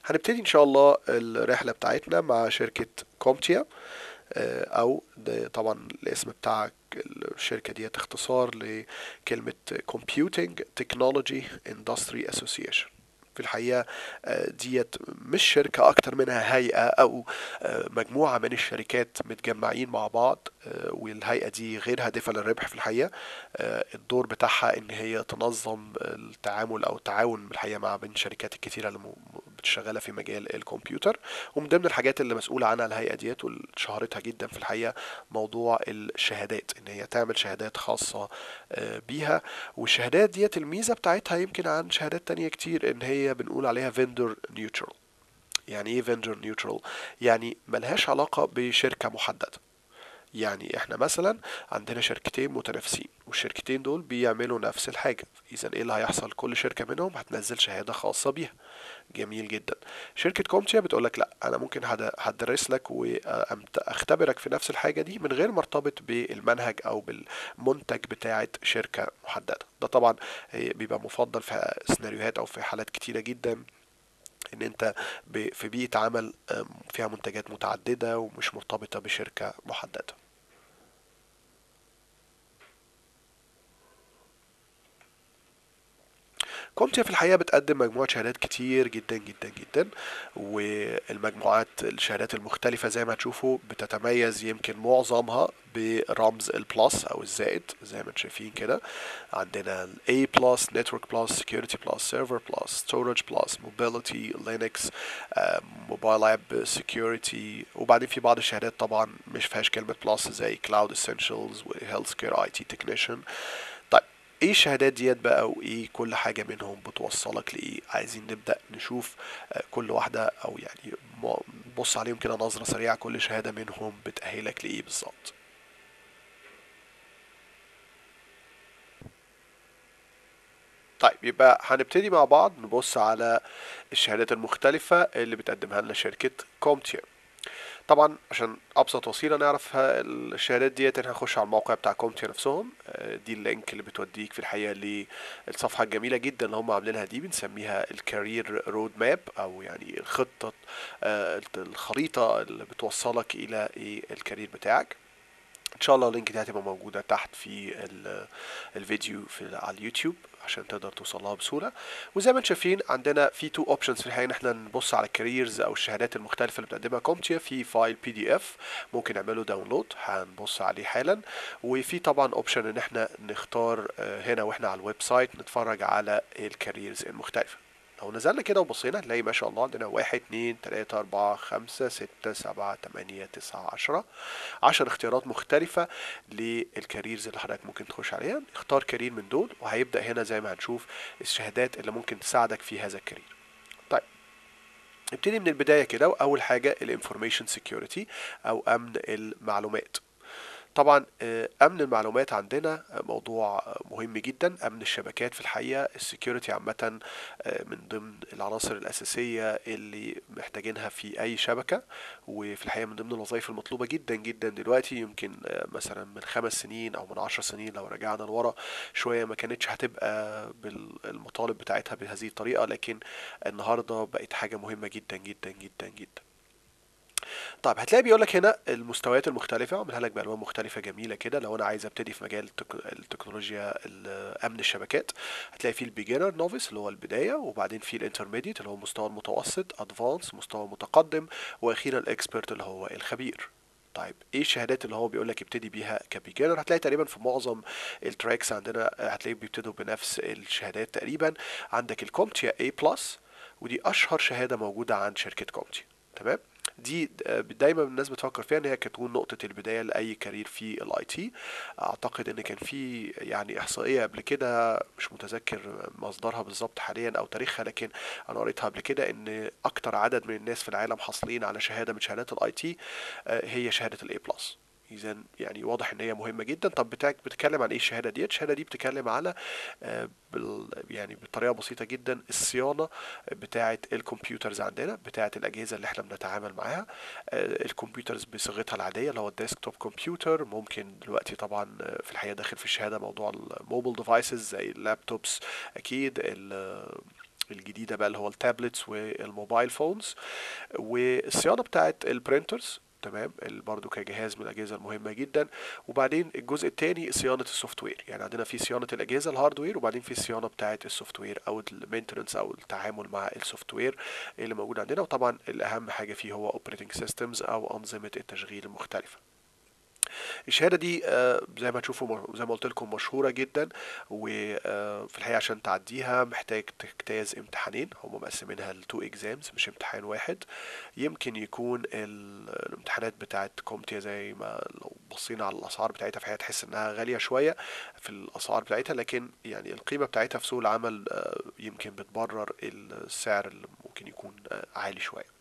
هنبتدي ان شاء الله الرحله بتاعتنا مع شركه كومتيا آه، او ده طبعا الاسم بتاع الشركه دي اختصار لكلمه Computing Technology Industry Association في الحقيقة آه، ديت مش شركة أكتر منها هيئة أو آه، مجموعة من الشركات متجمعين مع بعض آه، والهيئة دي غير هادفة للربح في الحقيقة آه، الدور بتاعها إن هي تنظم التعامل أو التعاون بالحقيقة مع بين الشركات الكتيرة اللي م- بتشتغلها في مجال الكمبيوتر ومن ضمن الحاجات اللي مسؤولة عنها الهيئة ديت واللي شهرتها جدا في الحقيقة موضوع الشهادات إن هي تعمل شهادات خاصة آه، بيها والشهادات ديت الميزة بتاعتها يمكن عن شهادات تانية كتير إن هي بنقول عليها vendor neutral يعني ايه vendor neutral يعني ملهاش علاقة بشركة محددة يعني احنا مثلا عندنا شركتين متنافسين والشركتين دول بيعملوا نفس الحاجة اذا ايه اللي هيحصل كل شركة منهم هتنزل شهادة خاصة بيها جميل جدا شركة كومتيا بتقولك لا انا ممكن هد- هدرس لك واختبرك في نفس الحاجة دي من غير ما ارتبط بالمنهج او بالمنتج بتاعة شركة محددة ده طبعا آه، بيبقى مفضل في سيناريوهات او في حالات كتيرة جدا ان انت ب- في بيئة عمل آم، فيها منتجات متعددة ومش مرتبطة بشركة محددة كومتيا في الحقيقة بتقدم مجموعة شهادات كتير جدا جدا جدا والمجموعات الشهادات المختلفة زي ما هتشوفوا بتتميز يمكن معظمها برمز البلس أو الزائد زي ما انتم شايفين كده عندنا ال A plus Network plus Security plus Server plus Storage plus Mobility Linux آه، Mobile App Security وبعدين في بعض الشهادات طبعا مش فيهاش كلمة plus زي Cloud Essentials و Healthcare IT Technician طيب ايه الشهادات ديت بقى وايه كل حاجة منهم بتوصلك لايه عايزين نبدأ نشوف آه، كل واحدة او يعني م- نبص عليهم كده نظرة سريعة كل شهادة منهم بتأهلك لايه بالظبط طيب يبقى هنبتدي مع بعض نبص على الشهادات المختلفة اللي بتقدمها لنا شركة كومتيا طبعا عشان ابسط وسيله نعرف ها- الشهادات ديت احنا هنخش على الموقع بتاع كومتيا نفسهم آه، دي اللينك اللي بتوديك في الحقيقه للصفحه الجميله جدا اللي هم عاملينها دي بنسميها الكارير رود ماب او يعني الخطه آه، الخريطه اللي بتوصلك الى ايه الكارير بتاعك ان شاء الله اللينك دي هتبقى موجوده تحت في ال- الفيديو في على اليوتيوب عشان تقدر توصل لها بسهوله وزي ما انتم شايفين عندنا في تو اوبشنز في الحقيقه ان احنا نبص على الكاريرز او الشهادات المختلفه اللي بتقدمها كومتيا في فايل بي دي اف ممكن نعمله داونلود هنبص عليه حالا وفي طبعا اوبشن ان احنا نختار آه، هنا واحنا على الويب سايت نتفرج على الكاريرز المختلفه لو نزلنا كده وبصينا هنلاقي ما شاء الله عندنا واحد اتنين تلاتة أربعة خمسة ستة سبعة تمانية تسعة عشرة عشر اختيارات مختلفة للكاريرز اللي حضرتك ممكن تخش عليها اختار كارير من دول وهيبدأ هنا زي ما هنشوف الشهادات اللي ممكن تساعدك في هذا الكارير طيب نبتدي من البداية كده وأول حاجة الانفورميشن سيكيورتي أو أمن المعلومات طبعا آه، امن المعلومات عندنا آه، موضوع آه، مهم جدا امن الشبكات في الحقيقه السكيورتي عامه آه، من ضمن العناصر الاساسيه اللي محتاجينها في اي شبكه وفي الحقيقه من ضمن الوظائف المطلوبه جدا جدا دلوقتي يمكن آه، مثلا من خمس سنين او من عشر سنين لو رجعنا لورا شويه ما كانتش هتبقى بالمطالب بتاعتها بهذه الطريقه لكن النهارده بقت حاجه مهمه جدا جدا جدا جدا طيب هتلاقي بيقول لك هنا المستويات المختلفة عاملها لك بألوان مختلفة جميلة كده لو أنا عايز أبتدي في مجال التك- التكنولوجيا ال- أمن الشبكات هتلاقي فيه البيجنر نوفيس اللي هو البداية وبعدين فيه الانترميديت اللي هو المستوى المتوسط ادفانس مستوى متقدم وأخيرا الإكسبرت اللي هو الخبير طيب ايه الشهادات اللي هو بيقول لك ابتدي بيها كبيجنر هتلاقي تقريبا في معظم التراكس عندنا هتلاقي بيبتدوا بنفس الشهادات تقريبا عندك الكومتيا A بلس ودي اشهر شهادة موجودة عند شركة كومتيا تمام دي آه، دايما الناس بتفكر فيها ان هي تكون نقطة البداية لأي كارير في الاي تي اعتقد ان كان في يعني احصائية قبل كده مش متذكر مصدرها بالظبط حاليا او تاريخها لكن انا قريتها قبل كده ان اكتر عدد من الناس في العالم حاصلين على شهادة من شهادات الاي تي هي شهادة الاي بلس اذا يعني واضح ان هي مهمه جدا طب بتاعك بتتكلم عن ايه الشهاده ديت الشهاده دي بتتكلم على آه، بال يعني بطريقه بسيطه جدا الصيانه بتاعه الكمبيوترز عندنا بتاعه الاجهزه اللي احنا بنتعامل معاها آه، الكمبيوترز بصيغتها العاديه اللي هو الديسكتوب كمبيوتر ممكن دلوقتي طبعا آه، في الحقيقه داخل في الشهاده موضوع الموبل ديفايسز زي اللابتوبس اكيد ال- الجديده بقى اللي هو التابلتس والموبايل فونز والصيانه بتاعت البرينترز تمام ال- برضو كجهاز من الاجهزه المهمه جدا وبعدين الجزء الثاني صيانه السوفت وير يعني عندنا في صيانه الاجهزه الهاردوير وبعدين في الصيانه بتاعه السوفت وير او المينتننس او التعامل مع السوفت وير اللي موجود عندنا وطبعا الاهم حاجه فيه هو اوبريتنج سيستمز او انظمه التشغيل المختلفه الشهاده دي آه، زي ما تشوفوا م- زي ما قلت لكم مشهوره جدا وفي الحقيقه عشان تعديها محتاج تجتاز امتحانين هم مقسمينها لتو اكزامز مش امتحان واحد يمكن يكون ال- الامتحانات بتاعت كومتيا زي ما لو بصينا على الاسعار بتاعتها فهي تحس انها غاليه شويه في الاسعار بتاعتها لكن يعني القيمه بتاعتها في سوق العمل آه، يمكن بتبرر السعر اللي ممكن يكون آه، عالي شويه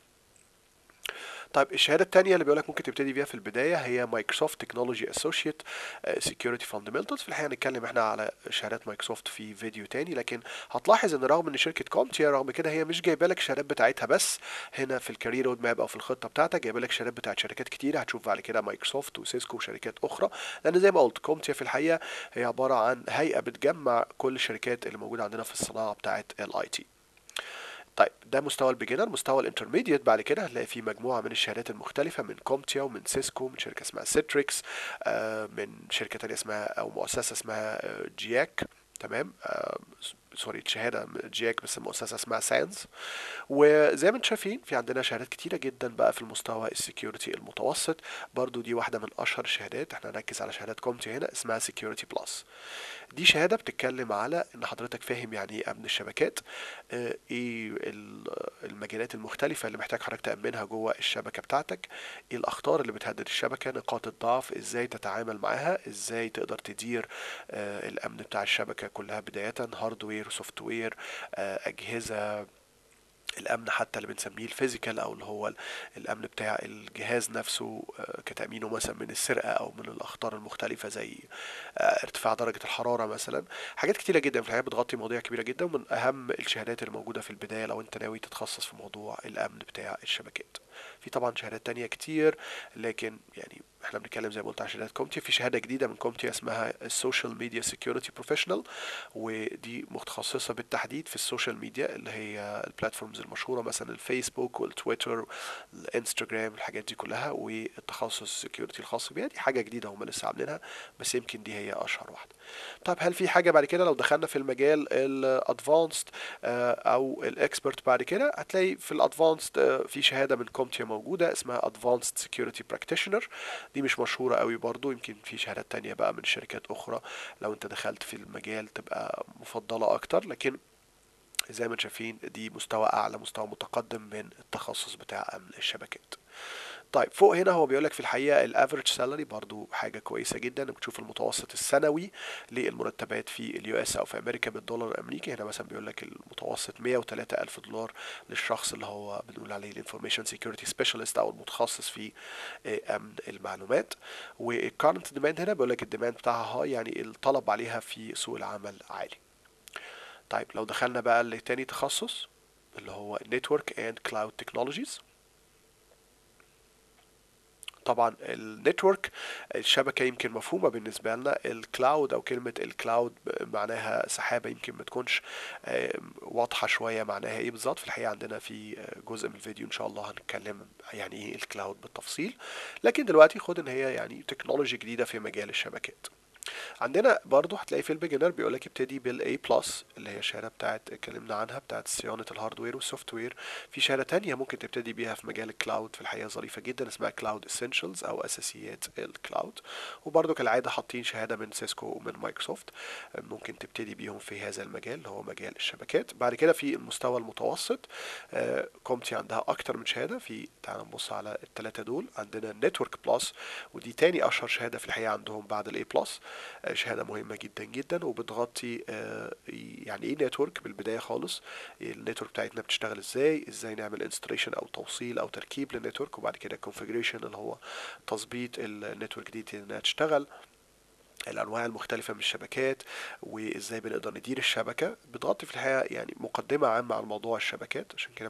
طيب الشهاده الثانيه اللي بيقول لك ممكن تبتدي بيها في البدايه هي مايكروسوفت تكنولوجي اسوشيت سكيورتي فاندمنتالز في الحقيقه هنتكلم احنا على شهادات مايكروسوفت في فيديو تاني لكن هتلاحظ ان رغم ان شركه كومتيا رغم كده هي مش جايبه لك الشهادات بتاعتها بس هنا في الكارير رود ماب او في الخطه بتاعتك جايبه لك شهادات بتاعت شركات كتير هتشوف بعد كده مايكروسوفت وسيسكو وشركات اخرى لان زي ما قلت كومتيا في الحقيقه هي عباره عن هيئه بتجمع كل الشركات اللي موجوده عندنا في الصناعه بتاعت الاي تي طيب ده مستوى البيجنر مستوى الانترميديت بعد كده هتلاقي فيه مجموعه من الشهادات المختلفه من كومتيا ومن سيسكو من شركه اسمها سيتريكس آه، من شركه تانية اسمها او مؤسسه اسمها آه، جياك تمام آه، سوري شهاده جياك بس المؤسسه اسمها ساينز وزي ما انتم شايفين في عندنا شهادات كتيره جدا بقى في المستوى السكيورتي المتوسط برضو دي واحده من اشهر الشهادات احنا هنركز على شهادات كومتي هنا اسمها سكيورتي بلس دي شهاده بتتكلم على ان حضرتك فاهم يعني ايه امن الشبكات آه، ايه ال- المجالات المختلفه اللي محتاج حضرتك تامنها جوه الشبكه بتاعتك ايه الاخطار اللي بتهدد الشبكه نقاط الضعف ازاي تتعامل معاها ازاي تقدر تدير آه، الامن بتاع الشبكه كلها بدايه هاردوير سوفت وير اجهزه الامن حتى اللي بنسميه الفيزيكال او اللي هو ال- الامن بتاع الجهاز نفسه آه، كتامينه مثلا من السرقه او من الاخطار المختلفه زي آه، ارتفاع درجه الحراره مثلا حاجات كتيره جدا في الحقيقه بتغطي مواضيع كبيره جدا ومن اهم الشهادات اللي موجوده في البدايه لو انت ناوي تتخصص في موضوع الامن بتاع الشبكات في طبعا شهادات تانية كتير لكن يعني احنا بنتكلم زي ما قلت على شهادات كومتي في شهاده جديده من كومتي اسمها السوشيال ميديا سكيورتي بروفيشنال ودي متخصصه بالتحديد في السوشيال ميديا اللي هي البلاتفورمز المشهوره مثلا الفيسبوك والتويتر الانستجرام الحاجات دي كلها والتخصص السكيورتي الخاص بيها دي حاجه جديده هم لسه عاملينها بس يمكن دي هي اشهر واحده طيب هل في حاجه بعد كده لو دخلنا في المجال الادفانسد او الاكسبرت بعد كده هتلاقي في الادفانسد في شهاده من كومتيا موجوده اسمها ادفانسد سكيورتي براكتيشنر دي مش مشهوره قوي برضو يمكن في شهادات تانية بقى من شركات اخرى لو انت دخلت في المجال تبقى مفضله اكتر لكن زي ما انتم شايفين دي مستوى اعلى مستوى متقدم من التخصص بتاع امن الشبكات طيب فوق هنا هو بيقول لك في الحقيقه الافريج سالري برضو حاجه كويسه جدا بتشوف المتوسط السنوي للمرتبات في اليو اس او في امريكا بالدولار الامريكي هنا مثلا بيقول لك المتوسط 103 الف دولار للشخص اللي هو بنقول عليه الانفورميشن سيكيورتي سبيشالست او المتخصص في آه، امن المعلومات والكارنت ديماند هنا بيقول لك الديماند بتاعها هاي يعني الطلب عليها في سوق العمل عالي طيب لو دخلنا بقى لتاني تخصص اللي هو Network and Cloud Technologies طبعا النتورك الشبكه يمكن مفهومه بالنسبه لنا الكلاود او كلمه الكلاود معناها سحابه يمكن ما تكونش آم، واضحه شويه معناها ايه بالظبط في الحقيقه عندنا في آه، جزء من الفيديو ان شاء الله هنتكلم يعني ايه الكلاود بالتفصيل لكن دلوقتي خد ان هي يعني تكنولوجي جديده في مجال الشبكات عندنا برضو هتلاقي في البيجنر بيقول لك ابتدي بالاي بلس اللي هي الشهاده بتاعت اتكلمنا عنها بتاعت صيانه الهاردوير والسوفت وير في شهاده تانية ممكن تبتدي بيها في مجال الكلاود في الحقيقه ظريفه جدا اسمها كلاود اسينشالز او اساسيات الكلاود وبرضو كالعاده حاطين شهاده من سيسكو ومن مايكروسوفت ممكن تبتدي بيهم في هذا المجال اللي هو مجال الشبكات بعد كده في المستوى المتوسط آه، كومتي عندها اكتر من شهاده في تعال نبص على الثلاثه دول عندنا نتورك بلس ودي تاني اشهر شهاده في الحقيقه عندهم بعد الاي بلس شهاده مهمه جدا جدا وبتغطي آه، يعني ايه نتورك بالبدايه خالص النتورك بتاعتنا بتشتغل ازاي ازاي نعمل انستليشن او توصيل او تركيب للنتورك وبعد كده كونفيجريشن اللي هو تظبيط النتورك دي انها تشتغل الانواع المختلفه من الشبكات وازاي بنقدر ندير الشبكه بتغطي في الحقيقه يعني مقدمه عامه عن موضوع الشبكات عشان كده من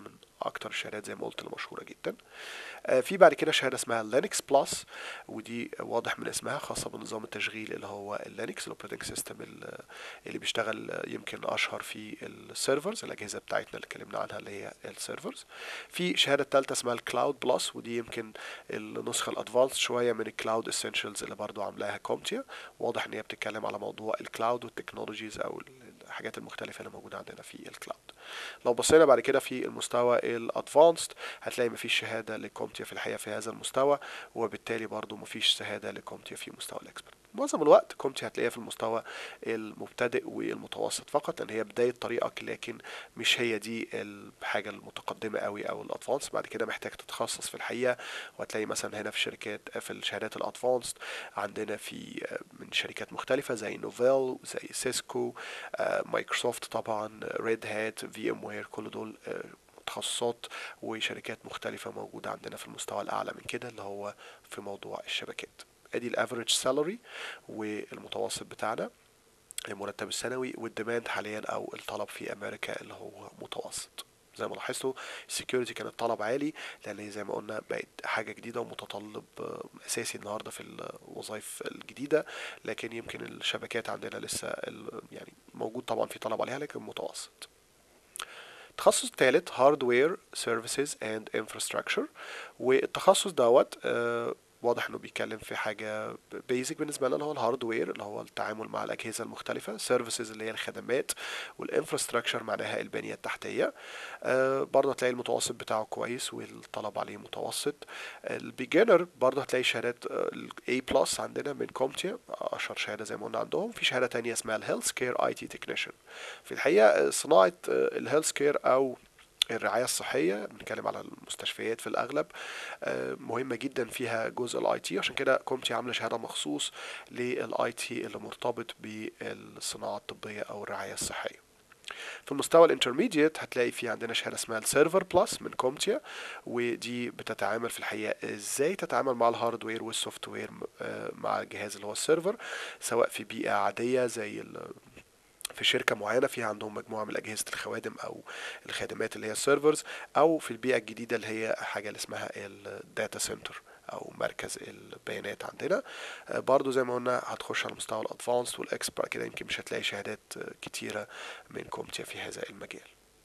اكتر الشهادات زي ما قلت المشهوره جدا آه، في بعد كده شهاده اسمها لينكس بلس ودي واضح من اسمها خاصه بنظام التشغيل اللي هو اللينكس الاوبريتنج سيستم اللي بيشتغل آه، يمكن اشهر في السيرفرز الاجهزه بتاعتنا اللي اتكلمنا عنها اللي هي السيرفرز في شهاده ثالثه اسمها الكلاود بلس ودي يمكن النسخه الادفانس شويه من الكلاود اسينشالز اللي برضو عاملاها كومتيا واضح ان هي بتتكلم على موضوع الكلاود والتكنولوجيز او الحاجات المختلفه اللي موجوده عندنا في الكلاود لو بصينا بعد كده في المستوى الادفانسد هتلاقي مفيش شهاده لكومتيا في الحقيقه في هذا المستوى وبالتالي برضو مفيش شهاده لكومتيا في مستوى الاكسبرت معظم الوقت كومتي هتلاقيها في المستوى المبتدئ والمتوسط فقط لان هي بدايه طريقك لكن مش هي دي الحاجه المتقدمه قوي او الادفانس بعد كده محتاج تتخصص في الحقيقه وهتلاقي مثلا هنا في شركات في الشهادات الادفانس عندنا في من شركات مختلفه زي نوفيل زي سيسكو مايكروسوفت طبعا ريد هات في ام وير كل دول تخصصات وشركات مختلفة موجودة عندنا في المستوى الأعلى من كده اللي هو في موضوع الشبكات ادي الافريج سالاري والمتوسط بتاعنا المرتب السنوي والديماند حاليا او الطلب في امريكا اللي هو متوسط زي ما لاحظتوا السكيورتي كان الطلب عالي لان هي زي ما قلنا بقت حاجه جديده ومتطلب اساسي النهارده في الوظائف الجديده لكن يمكن الشبكات عندنا لسه يعني موجود طبعا في طلب عليها لكن متوسط التخصص الثالث هاردوير سيرفيسز اند انفراستراكشر والتخصص دوت آه واضح انه بيتكلم في حاجه بيزك بالنسبه لنا اللي هو الهاردوير اللي هو التعامل مع الاجهزه المختلفه سيرفيسز اللي هي الخدمات والانفراستراكشر معناها البنيه التحتيه آه برضه هتلاقي المتوسط بتاعه كويس والطلب عليه متوسط البيجنر برضه هتلاقي شهادات الاي بلس عندنا من كومتيا اشهر شهاده زي ما قلنا عندهم في شهاده تانية اسمها الهيلث كير اي تي تكنيشن في الحقيقه صناعه الهيلث كير او الرعاية الصحية بنتكلم على المستشفيات في الأغلب مهمة جدا فيها جزء الاي تي عشان كده كومتي عاملة شهادة مخصوص للاي تي اللي مرتبط بالصناعة الطبية أو الرعاية الصحية في المستوى الانترميديت هتلاقي في عندنا شهاده اسمها السيرفر بلس من كومتيا ودي بتتعامل في الحقيقه ازاي تتعامل مع الهاردوير والسوفت وير مع الجهاز اللي هو السيرفر سواء في بيئه عاديه زي في شركه معينه فيها عندهم مجموعه من اجهزه الخوادم او الخادمات اللي هي السيرفرز او في البيئه الجديده اللي هي حاجه اللي اسمها الداتا سنتر او مركز البيانات عندنا برضو زي ما قلنا هتخش على مستوى الادفانس والاكسبرت كده يمكن مش هتلاقي شهادات كتيره من كومتيا في هذا المجال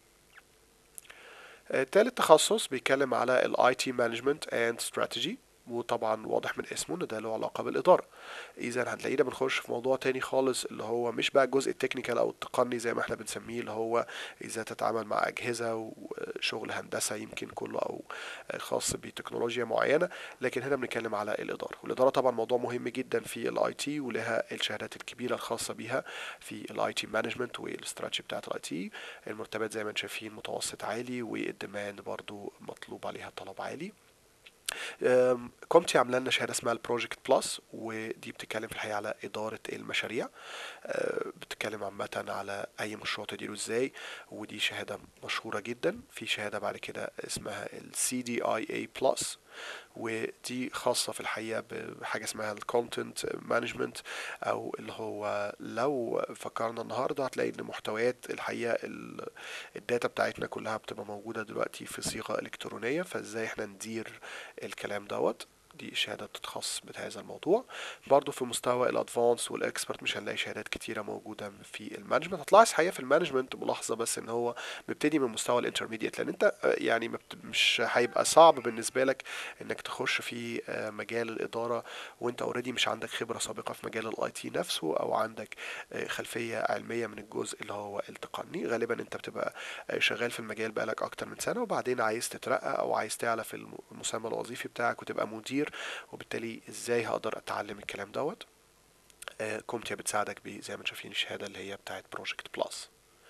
تالت تخصص بيتكلم على الاي تي مانجمنت اند استراتيجي وطبعا واضح من اسمه ان ده له علاقه بالاداره اذا هتلاقينا بنخش في موضوع تاني خالص اللي هو مش بقى الجزء التكنيكال او التقني زي ما احنا بنسميه اللي هو ازاي تتعامل مع اجهزه وشغل هندسه يمكن كله او خاص بتكنولوجيا معينه لكن هنا بنتكلم على الاداره والاداره طبعا موضوع مهم جدا في الاي تي ولها الشهادات الكبيره الخاصه بيها في الاي تي مانجمنت والاستراتيجي بتاعت الاي تي المرتبات زي ما انتم شايفين متوسط عالي والديماند برضو مطلوب عليها طلب عالي كومتي عامله لنا شهاده اسمها البروجكت بلس ودي بتتكلم في الحقيقه على اداره المشاريع بتتكلم عامه على اي مشروع تديره ازاي ودي شهاده مشهوره جدا في شهاده بعد كده اسمها السي دي اي اي بلس ودي خاصة في الحقيقة بحاجة اسمها الكونتنت مانجمنت أو اللي هو لو فكرنا النهاردة هتلاقي إن محتويات الحقيقة الداتا بتاعتنا كلها بتبقى موجودة دلوقتي في صيغة إلكترونية فإزاي إحنا ندير الكلام دوت دي شهادة تتخصص بهذا الموضوع برضو في مستوى الادفانس والاكسبرت مش هنلاقي شهادات كتيرة موجودة في المانجمنت هتلاحظ الحقيقة في المانجمنت ملاحظة بس ان هو بيبتدي من مستوى الانترميديت لان انت يعني مش هيبقى صعب بالنسبة لك انك تخش في مجال الادارة وانت اوريدي مش عندك خبرة سابقة في مجال الاي تي نفسه او عندك خلفية علمية من الجزء اللي هو التقني غالبا انت بتبقى شغال في المجال بقالك اكتر من سنة وبعدين عايز تترقى او عايز تعلى في المسمى الوظيفي بتاعك وتبقى مدير وبالتالي ازاي هقدر اتعلم الكلام دوت آه كومتيا بتساعدك زي ما شايفين الشهاده اللي هي بتاعت بروجكت بلس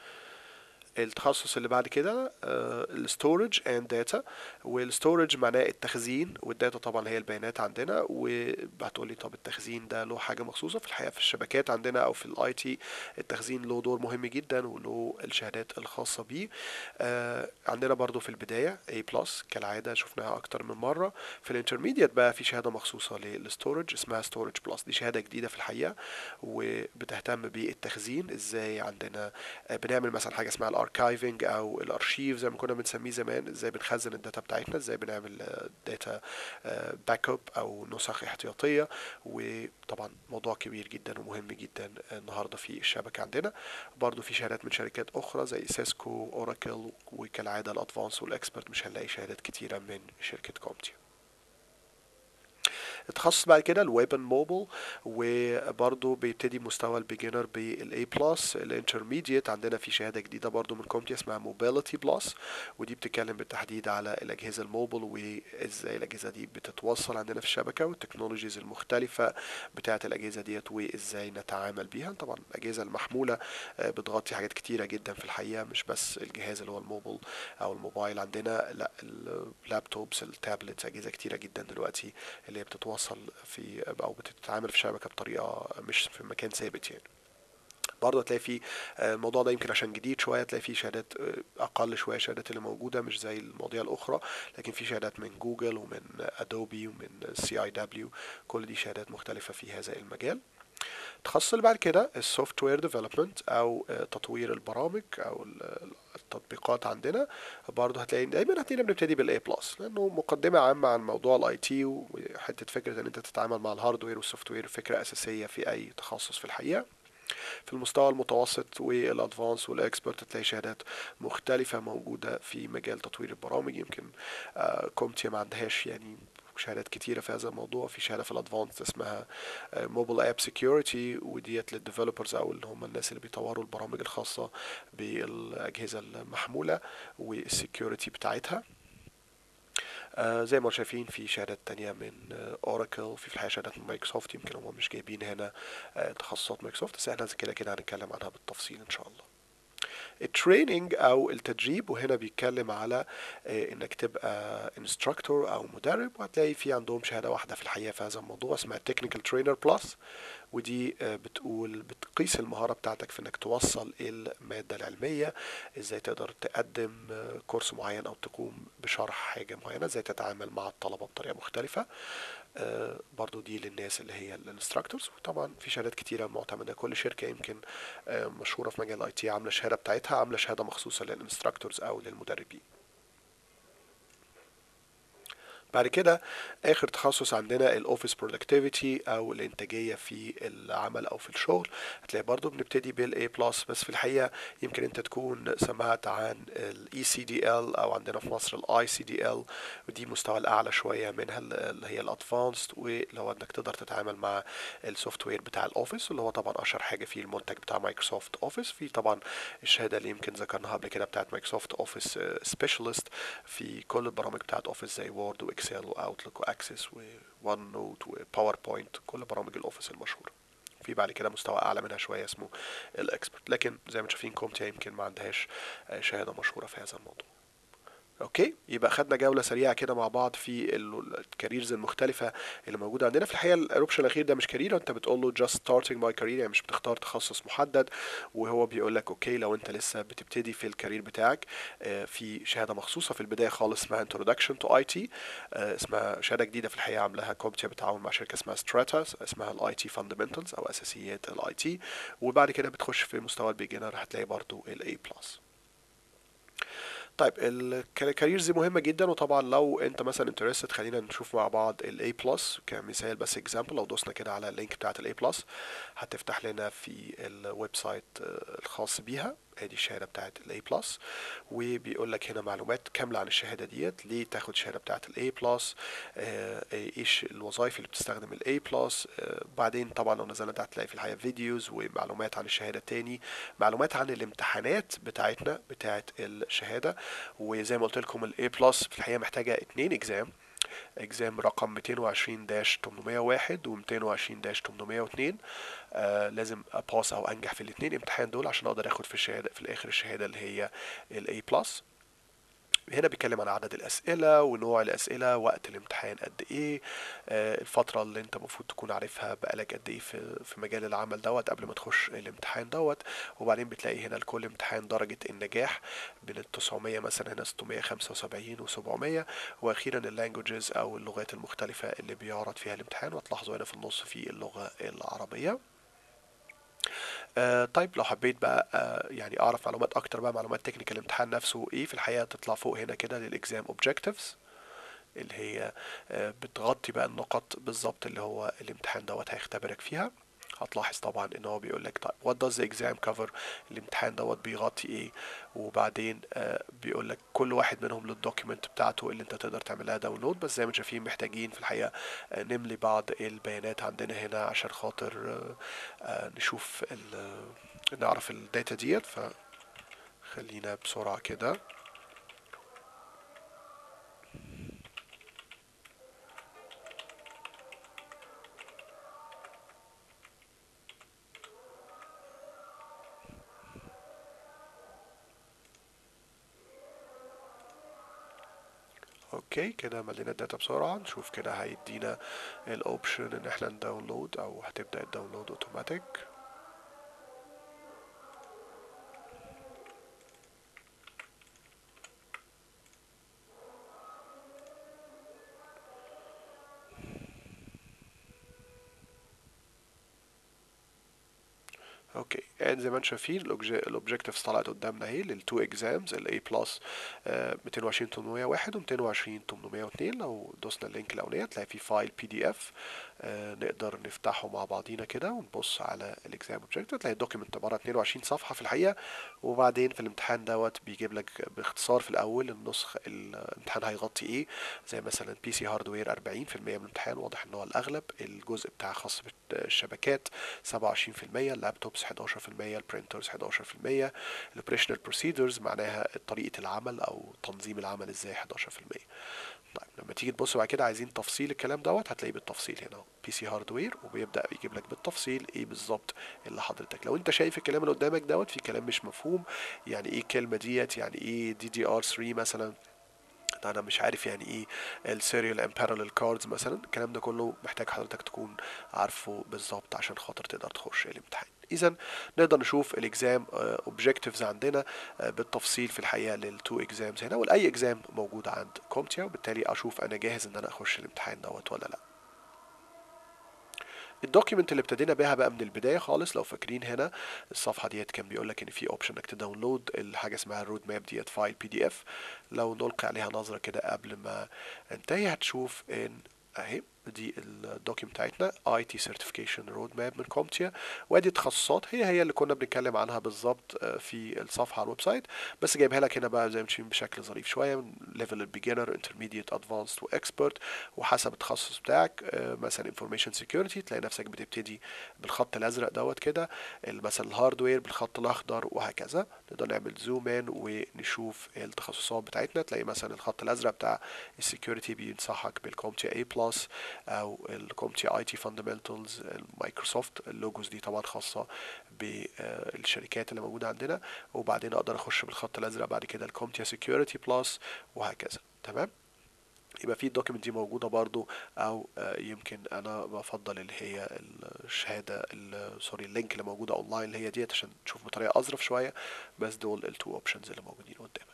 التخصص اللي بعد كده الستورج اند داتا والستورج معناه التخزين والداتا طبعا هي البيانات عندنا وهتقول لي طب التخزين ده له حاجه مخصوصه في الحقيقه في الشبكات عندنا او في الاي تي التخزين له دور مهم جدا وله الشهادات الخاصه بيه آه عندنا برضو في البدايه A بلس كالعاده شفناها اكتر من مره في الانترميديت بقى في شهاده مخصوصه للستورج اسمها ستورج بلس دي شهاده جديده في الحقيقه وبتهتم بالتخزين ازاي عندنا آه بنعمل مثلا حاجه اسمها الاركايفنج او الارشيف زي ما كنا بنسميه زمان ازاي بنخزن الداتا بتاعتنا ازاي بنعمل داتا باك اب او نسخ احتياطيه وطبعا موضوع كبير جدا ومهم جدا النهارده في الشبكه عندنا برضو في شهادات من شركات اخرى زي سيسكو اوراكل وكالعاده الادفانس والاكسبرت مش هنلاقي شهادات كتيره من شركه كومتي التخصص بعد كده الويب اند موبل وبرضه بيبتدي مستوى البيجنر بالاي بلس الانترميديت عندنا في شهاده جديده برضه من كومتي اسمها موبيليتي بلس ودي بتتكلم بالتحديد على الاجهزه الموبل وازاي الاجهزه دي بتتوصل عندنا في الشبكه والتكنولوجيز المختلفه بتاعه الاجهزه ديت وازاي نتعامل بيها طبعا الاجهزه المحموله بتغطي حاجات كتيره جدا في الحقيقه مش بس الجهاز اللي هو الموبل او الموبايل عندنا لا اللابتوبس التابلتس اجهزه كتيره جدا دلوقتي اللي هي بتتوصل في او بتتعامل في شبكه بطريقه مش في مكان ثابت يعني برضه هتلاقي في الموضوع ده يمكن عشان جديد شويه تلاقي في شهادات اقل شويه الشهادات اللي موجوده مش زي المواضيع الاخرى لكن في شهادات من جوجل ومن ادوبي ومن سي اي دبليو كل دي شهادات مختلفه في هذا المجال التخصص اللي بعد كده السوفت وير ديفلوبمنت او تطوير البرامج او التطبيقات عندنا برضه هتلاقي دايما هتلاقينا بنبتدي بالاي بلس لانه مقدمه عامه عن موضوع الاي تي وحته فكره ان انت تتعامل مع الهاردوير والسوفت وير فكره اساسيه في اي تخصص في الحقيقه في المستوى المتوسط والادفانس والاكسبرت تلاقي شهادات مختلفه موجوده في مجال تطوير البرامج يمكن كومتيا ما عندهاش يعني شهادات كتيرة في هذا الموضوع في شهادة في الادفانس اسمها موبايل اب سكيورتي وديت للديفلوبرز او اللي هم الناس اللي بيطوروا البرامج الخاصة بالاجهزة المحمولة والسكيورتي بتاعتها آه زي ما شايفين في شهادات تانية من اوراكل آه في في الحقيقة شهادات من مايكروسوفت يمكن هم مش جايبين هنا آه تخصصات مايكروسوفت بس احنا كده كده هنتكلم عنها بالتفصيل ان شاء الله التريننج او التدريب وهنا بيتكلم على انك تبقى انستراكتور او مدرب وهتلاقي في عندهم شهاده واحده في الحقيقه في هذا الموضوع اسمها تكنيكال ترينر بلس ودي بتقول بتقيس المهاره بتاعتك في انك توصل الماده العلميه ازاي تقدر تقدم كورس معين او تقوم بشرح حاجه معينه ازاي تتعامل مع الطلبه بطريقه مختلفه آه برضو دي للناس اللي هي الانستراكتورز وطبعا في شهادات كتيره معتمده كل شركه يمكن آه مشهوره في مجال الاي تي عامله الشهاده بتاعتها عامله شهاده مخصوصه للانستراكتورز او للمدربين بعد كده اخر تخصص عندنا الاوفيس برودكتيفيتي او الانتاجيه في العمل او في الشغل هتلاقي برضو بنبتدي بالاي بلس بس في الحقيقه يمكن انت تكون سمعت عن الاي سي دي ال او عندنا في مصر الاي سي دي ال ودي مستوى الاعلى شويه منها اللي هي الادفانسد واللي هو انك تقدر تتعامل مع السوفت وير بتاع الاوفيس اللي هو طبعا اشهر حاجه فيه المنتج بتاع مايكروسوفت اوفيس في طبعا الشهاده اللي يمكن ذكرناها قبل كده بتاعت مايكروسوفت اوفيس سبيشالست في كل البرامج بتاعت اوفيس زي وورد واكسل واوتلوك واكسس وون نوت وباوربوينت كل برامج الاوفيس المشهوره في بعد كده مستوى اعلى منها شويه اسمه الاكسبرت لكن زي ما شايفين كومتيا يمكن ما عندهاش شهاده مشهوره في هذا الموضوع اوكي يبقى خدنا جوله سريعه كده مع بعض في الكاريرز المختلفه اللي موجوده عندنا في الحقيقه الاوبشن الاخير ده مش كارير انت بتقول له just starting my career يعني مش بتختار تخصص محدد وهو بيقول لك اوكي لو انت لسه بتبتدي في الكارير بتاعك في شهاده مخصوصه في البدايه خالص اسمها introduction to IT اسمها شهاده جديده في الحقيقه عاملاها كومتيا بالتعاون مع شركه اسمها ستراتا اسمها الاي تي فاندمنتالز او اساسيات الاي تي وبعد كده بتخش في مستوى البيجنر هتلاقي برضو الاي بلس طيب الكاريرز دي مهمه جدا وطبعا لو انت مثلا انترستد خلينا نشوف مع بعض الاي بلس كمثال بس اكزامبل لو دوسنا كده على اللينك بتاعت الاي بلس هتفتح لنا في الويب سايت الخاص بيها ادي الشهاده بتاعت الاي بلس وبيقول لك هنا معلومات كامله عن الشهاده ديت ليه تاخد الشهاده بتاعت الاي بلس ايش الوظائف اللي بتستخدم الاي بلس آه بعدين طبعا لو نزلنا تحت تلاقي في الحقيقه فيديوز ومعلومات عن الشهاده تاني معلومات عن الامتحانات بتاعتنا بتاعت الشهاده وزي ما قلت لكم الاي بلس في الحقيقه محتاجه اتنين اكزام اكزام رقم 220 801 و 220 802 آه لازم اباس او انجح في الاثنين امتحان دول عشان اقدر اخد في الشهاده في الاخر الشهاده اللي هي الاي بلس هنا بيتكلم عن عدد الأسئلة ونوع الأسئلة وقت الامتحان قد إيه آه الفترة اللي أنت المفروض تكون عارفها بقالك قد إيه في, في مجال العمل دوت قبل ما تخش الامتحان دوت وبعدين بتلاقي هنا لكل امتحان درجة النجاح من ال 900 مثلا هنا 675 و 700 وأخيرا اللانجوجز أو اللغات المختلفة اللي بيعرض فيها الامتحان وتلاحظوا هنا في النص في اللغة العربية آه طيب لو حبيت بقى آه يعني اعرف معلومات اكتر بقى معلومات تكنيكال الامتحان نفسه ايه في الحقيقه تطلع فوق هنا كده للاكزام اوبجكتيفز اللي هي آه بتغطي بقى النقط بالظبط اللي هو الامتحان دوت هيختبرك فيها هتلاحظ طبعا ان هو بيقول لك طيب what does the exam cover الامتحان دوت بيغطي ايه وبعدين آه بيقول لك كل واحد منهم للدوكيمنت بتاعته اللي انت تقدر تعملها داونلود بس زي ما شايفين محتاجين في الحقيقه آه نملي بعض البيانات عندنا هنا عشان خاطر آه آه نشوف نعرف الداتا ديت فخلينا بسرعه كده اوكي كده ملينا الداتا بسرعة نشوف كده هيدينا الاوبشن ان احنا نداونلود او هتبدأ الداونلود اوتوماتيك اوكي and زي ما انتم شايفين الاوبجكتيفز طلعت قدامنا اهي للتو اكزامز الاي بلس 220 801 و 220 802 لو دوسنا اللينك الاولانيه تلاقي في فايل بي دي اف نقدر نفتحه مع بعضينا كده ونبص على الاكزام اوبجكتيف تلاقي الدوكيمنت عباره 22 صفحه في الحقيقه وبعدين في الامتحان دوت بيجيب لك باختصار في الاول النسخ الامتحان هيغطي ايه زي مثلا بي سي هاردوير 40% من الامتحان واضح ان هو الاغلب الجزء بتاع خاص بالشبكات 27% اللابتوبس 11% البرينترز 11% الاوبريشنال بروسيدرز معناها طريقه العمل او تنظيم العمل ازاي 11% طيب لما تيجي تبص بعد كده عايزين تفصيل الكلام دوت هتلاقيه بالتفصيل هنا بي سي هاردوير وبيبدا يجيب لك بالتفصيل ايه بالظبط اللي حضرتك لو انت شايف الكلام اللي قدامك دوت في كلام مش مفهوم يعني ايه الكلمه ديت يعني ايه دي دي ار 3 مثلا انا مش عارف يعني ايه السيريال اند بارallel كاردز مثلا الكلام ده كله محتاج حضرتك تكون عارفه بالظبط عشان خاطر تقدر تخش الامتحان اذا نقدر نشوف الاكزام اوبجكتيفز عندنا بالتفصيل في الحقيقه للتو اكزامز هنا ولاي اكزام موجود عند كومتيا وبالتالي اشوف انا جاهز ان انا اخش الامتحان دوت ولا لا الدوكيمنت اللي ابتدينا بيها بقى من البدايه خالص لو فاكرين هنا الصفحه ديت كان بيقول لك ان في اوبشن انك تداونلود الحاجه اسمها الرود ماب ديت فايل بي دي اف لو نلقي عليها نظره كده قبل ما انتهي هتشوف ان اهي دي الدوكيمنت بتاعتنا اي تي سيرتيفيكيشن رود ماب من كومتيا وادي التخصصات هي هي اللي كنا بنتكلم عنها بالظبط في الصفحه على الويب سايت بس جايبها لك هنا بقى زي ما تشوفين بشكل ظريف شويه من ليفل البيجنر انترميديت ادفانسد واكسبرت وحسب التخصص بتاعك مثلا انفورميشن سكيورتي تلاقي نفسك بتبتدي بالخط الازرق دوت كده مثلا الهاردوير بالخط الاخضر وهكذا نقدر نعمل زوم ان ونشوف التخصصات بتاعتنا تلاقي مثلا الخط الازرق بتاع السكيورتي بينصحك بالكومتيا اي بلس او الكومتي اي تي فاندمنتالز المايكروسوفت اللوجوز دي طبعا خاصه بالشركات اللي موجوده عندنا وبعدين اقدر اخش بالخط الازرق بعد كده الكومتيا سكيورتي بلس وهكذا تمام يبقى في الدوكيمنت دي موجوده برضو او يمكن انا بفضل اللي هي الشهاده سوري اللينك اللي موجوده اونلاين اللي هي ديت عشان تشوف بطريقه اظرف شويه بس دول التو اوبشنز اللي موجودين قدامك